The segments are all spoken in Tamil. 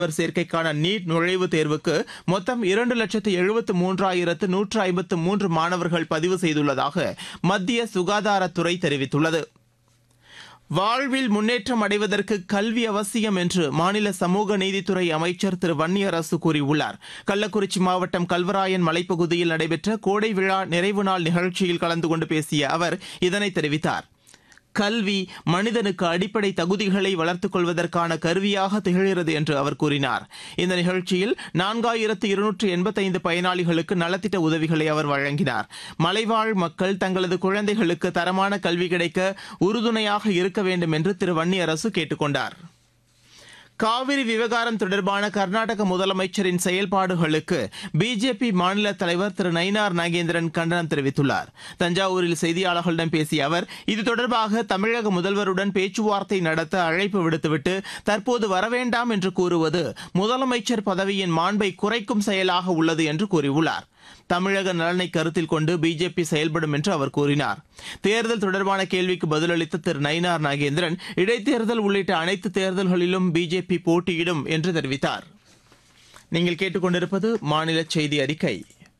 மாணவர் சேர்க்கைக்கான நீட் நுழைவுத் தேர்வுக்கு மொத்தம் இரண்டு லட்சத்து எழுபத்து மூன்றாயிரத்து நூற்று ஐம்பத்து மூன்று மாணவர்கள் பதிவு செய்துள்ளதாக மத்திய சுகாதாரத்துறை தெரிவித்துள்ளது வாழ்வில் முன்னேற்றம் அடைவதற்கு கல்வி அவசியம் என்று மாநில சமூக நீதித்துறை அமைச்சர் திரு வன்னியரசு கூறியுள்ளார் கள்ளக்குறிச்சி மாவட்டம் கல்வராயன் மலைப்பகுதியில் நடைபெற்ற கோடை விழா நிறைவு நாள் நிகழ்ச்சியில் கலந்து கொண்டு பேசிய அவர் இதனை தெரிவித்தார் கல்வி மனிதனுக்கு அடிப்படை தகுதிகளை வளர்த்துக் கொள்வதற்கான கருவியாக திகழ்கிறது என்று அவர் கூறினார் இந்த நிகழ்ச்சியில் நான்காயிரத்து இருநூற்று எண்பத்தைந்து பயனாளிகளுக்கு நலத்திட்ட உதவிகளை அவர் வழங்கினார் மலைவாழ் மக்கள் தங்களது குழந்தைகளுக்கு தரமான கல்வி கிடைக்க உறுதுணையாக இருக்க வேண்டும் என்று திரு வன்னியரசு கேட்டுக் கொண்டார் காவிரி விவகாரம் தொடர்பான கர்நாடக முதலமைச்சரின் செயல்பாடுகளுக்கு பிஜேபி மாநில தலைவர் திரு நயினார் நாகேந்திரன் கண்டனம் தெரிவித்துள்ளார் தஞ்சாவூரில் செய்தியாளர்களிடம் பேசிய அவர் இது தொடர்பாக தமிழக முதல்வருடன் பேச்சுவார்த்தை நடத்த அழைப்பு விடுத்துவிட்டு தற்போது வரவேண்டாம் என்று கூறுவது முதலமைச்சர் பதவியின் மாண்பை குறைக்கும் செயலாக உள்ளது என்று கூறியுள்ளார் தமிழக நலனை கருத்தில் கொண்டு பிஜேபி செயல்படும் என்று அவர் கூறினார் தேர்தல் தொடர்பான கேள்விக்கு பதிலளித்த திரு நயினார் நாகேந்திரன் இடைத்தேர்தல் உள்ளிட்ட அனைத்து தேர்தல்களிலும் பிஜேபி போட்டியிடும் என்று தெரிவித்தார் நீங்கள் கேட்டுக்கொண்டிருப்பது மாநில செய்தி அறிக்கை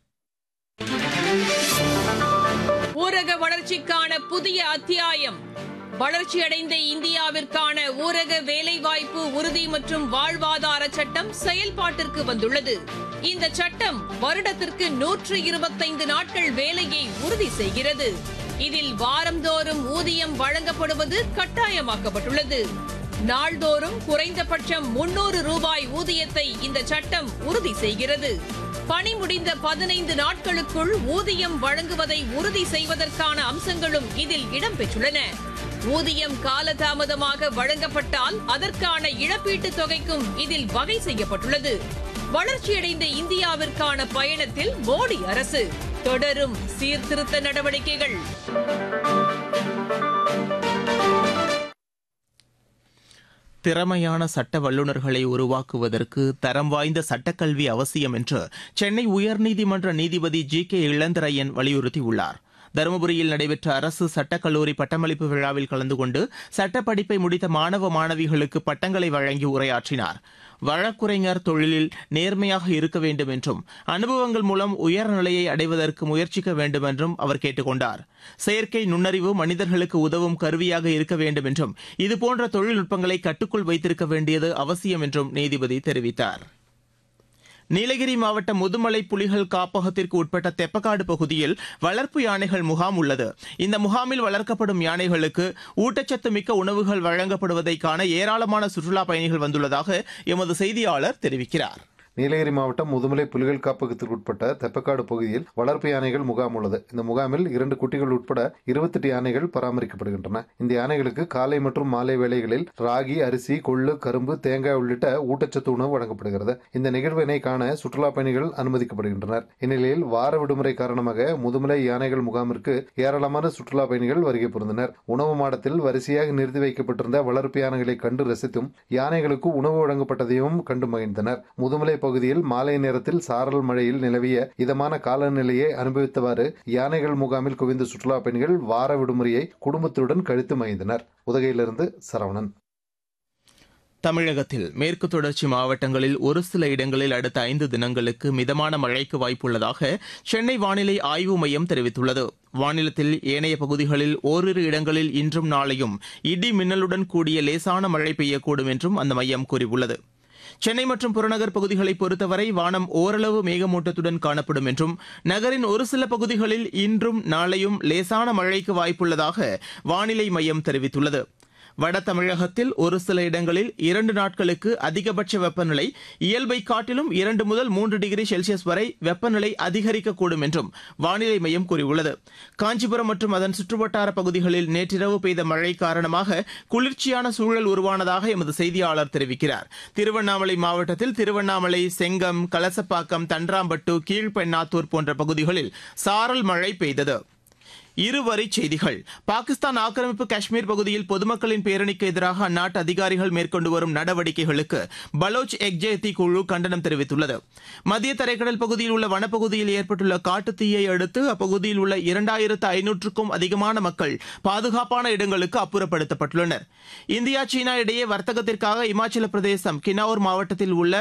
ஊரக வளர்ச்சிக்கான புதிய அத்தியாயம் வளர்ச்சியடைந்த இந்தியாவிற்கான ஊரக வேலைவாய்ப்பு உறுதி மற்றும் வாழ்வாதார சட்டம் செயல்பாட்டிற்கு வந்துள்ளது இந்த சட்டம் வருடத்திற்கு நூற்று இருபத்தைந்து நாட்கள் வேலையை உறுதி செய்கிறது இதில் வாரந்தோறும் ஊதியம் வழங்கப்படுவது கட்டாயமாக்கப்பட்டுள்ளது நாள்தோறும் குறைந்தபட்சம் முன்னூறு ரூபாய் ஊதியத்தை இந்த சட்டம் உறுதி செய்கிறது பணி முடிந்த பதினைந்து நாட்களுக்குள் ஊதியம் வழங்குவதை உறுதி செய்வதற்கான அம்சங்களும் இதில் இடம்பெற்றுள்ளன ஊதியம் காலதாமதமாக வழங்கப்பட்டால் அதற்கான இழப்பீட்டுத் தொகைக்கும் இதில் வகை செய்யப்பட்டுள்ளது வளர்ச்சியடைந்த இந்தியாவிற்கான பயணத்தில் மோடி அரசு தொடரும் சீர்திருத்த நடவடிக்கைகள் திறமையான சட்ட வல்லுநர்களை உருவாக்குவதற்கு தரம் வாய்ந்த சட்டக்கல்வி அவசியம் என்று சென்னை உயர்நீதிமன்ற நீதிபதி ஜி கே இளந்திரையன் வலியுறுத்தியுள்ளார் தருமபுரியில் நடைபெற்ற அரசு சட்டக்கல்லூரி பட்டமளிப்பு விழாவில் கலந்து கொண்டு சட்டப்படிப்பை முடித்த மாணவ மாணவிகளுக்கு பட்டங்களை வழங்கி உரையாற்றினார் வழக்குரைஞர் தொழிலில் நேர்மையாக இருக்க வேண்டும் என்றும் அனுபவங்கள் மூலம் உயர்நிலையை அடைவதற்கு முயற்சிக்க வேண்டும் என்றும் அவர் கேட்டுக் கொண்டார் செயற்கை நுண்ணறிவு மனிதர்களுக்கு உதவும் கருவியாக இருக்க வேண்டும் என்றும் இதுபோன்ற தொழில்நுட்பங்களை கட்டுக்குள் வைத்திருக்க வேண்டியது அவசியம் என்றும் நீதிபதி தெரிவித்தார் நீலகிரி மாவட்டம் முதுமலை புலிகள் காப்பகத்திற்கு உட்பட்ட தெப்பக்காடு பகுதியில் வளர்ப்பு யானைகள் முகாம் உள்ளது இந்த முகாமில் வளர்க்கப்படும் யானைகளுக்கு ஊட்டச்சத்து மிக்க உணவுகள் வழங்கப்படுவதை காண ஏராளமான சுற்றுலா பயணிகள் வந்துள்ளதாக எமது செய்தியாளர் தெரிவிக்கிறார் நீலகிரி மாவட்டம் முதுமலை புலிகள் காப்பகத்திற்கு உட்பட்ட தெப்பக்காடு பகுதியில் வளர்ப்பு யானைகள் முகாம் உள்ளது இந்த முகாமில் இரண்டு குட்டிகள் உட்பட இருபத்தெட்டு யானைகள் பராமரிக்கப்படுகின்றன இந்த யானைகளுக்கு காலை மற்றும் மாலை வேளைகளில் ராகி அரிசி கொள்ளு கரும்பு தேங்காய் உள்ளிட்ட ஊட்டச்சத்து உணவு வழங்கப்படுகிறது இந்த நிகழ்வினை காண சுற்றுலா பயணிகள் அனுமதிக்கப்படுகின்றனர் இந்நிலையில் வார விடுமுறை காரணமாக முதுமலை யானைகள் முகாமிற்கு ஏராளமான சுற்றுலா பயணிகள் வருகை புரிந்தனர் உணவு மாடத்தில் வரிசையாக நிறுத்தி வைக்கப்பட்டிருந்த வளர்ப்பு யானைகளை கண்டு ரசித்தும் யானைகளுக்கு உணவு வழங்கப்பட்டதையும் கண்டு மகிழ்ந்தனர் முதுமலை பகுதியில் மாலை நேரத்தில் சாரல் மழையில் நிலவிய இதமான காலநிலையை அனுபவித்தவாறு யானைகள் முகாமில் குவிந்த சுற்றுலா பயணிகள் வார விடுமுறையை குடும்பத்துடன் கழித்து மகிழ்ந்தனர் உதகையிலிருந்து சரவணன் தமிழகத்தில் மேற்கு தொடர்ச்சி மாவட்டங்களில் ஒரு சில இடங்களில் அடுத்த ஐந்து தினங்களுக்கு மிதமான மழைக்கு வாய்ப்புள்ளதாக சென்னை வானிலை ஆய்வு மையம் தெரிவித்துள்ளது வானிலத்தில் ஏனைய பகுதிகளில் ஓரிரு இடங்களில் இன்றும் நாளையும் இடி மின்னலுடன் கூடிய லேசான மழை பெய்யக்கூடும் என்றும் அந்த மையம் கூறியுள்ளது சென்னை மற்றும் புறநகர் பகுதிகளை பொறுத்தவரை வானம் ஓரளவு மேகமூட்டத்துடன் காணப்படும் என்றும் நகரின் ஒரு சில பகுதிகளில் இன்றும் நாளையும் லேசான மழைக்கு வாய்ப்புள்ளதாக வானிலை மையம் தெரிவித்துள்ளது வட தமிழகத்தில் ஒரு சில இடங்களில் இரண்டு நாட்களுக்கு அதிகபட்ச வெப்பநிலை இயல்பை காட்டிலும் இரண்டு முதல் மூன்று டிகிரி செல்சியஸ் வரை வெப்பநிலை அதிகரிக்கக்கூடும் என்றும் வானிலை மையம் கூறியுள்ளது காஞ்சிபுரம் மற்றும் அதன் சுற்றுவட்டார பகுதிகளில் நேற்றிரவு பெய்த மழை காரணமாக குளிர்ச்சியான சூழல் உருவானதாக எமது செய்தியாளர் தெரிவிக்கிறார் திருவண்ணாமலை மாவட்டத்தில் திருவண்ணாமலை செங்கம் கலசப்பாக்கம் தன்றாம்பட்டு கீழ்பெண்ணாத்தூர் போன்ற பகுதிகளில் சாரல் மழை பெய்தது இருவரி செய்திகள் பாகிஸ்தான் ஆக்கிரமிப்பு காஷ்மீர் பகுதியில் பொதுமக்களின் பேரணிக்கு எதிராக அந்நாட்டு அதிகாரிகள் மேற்கொண்டு வரும் நடவடிக்கைகளுக்கு பலோச் எக்ஜேத்தி குழு கண்டனம் தெரிவித்துள்ளது மத்திய தரைக்கடல் பகுதியில் உள்ள வனப்பகுதியில் ஏற்பட்டுள்ள காட்டுத்தீயை அடுத்து அப்பகுதியில் உள்ள இரண்டாயிரத்து ஐநூற்றுக்கும் அதிகமான மக்கள் பாதுகாப்பான இடங்களுக்கு அப்புறப்படுத்தப்பட்டுள்ளனர் இந்தியா சீனா இடையே வர்த்தகத்திற்காக இமாச்சல பிரதேசம் கின்னௌர் மாவட்டத்தில் உள்ள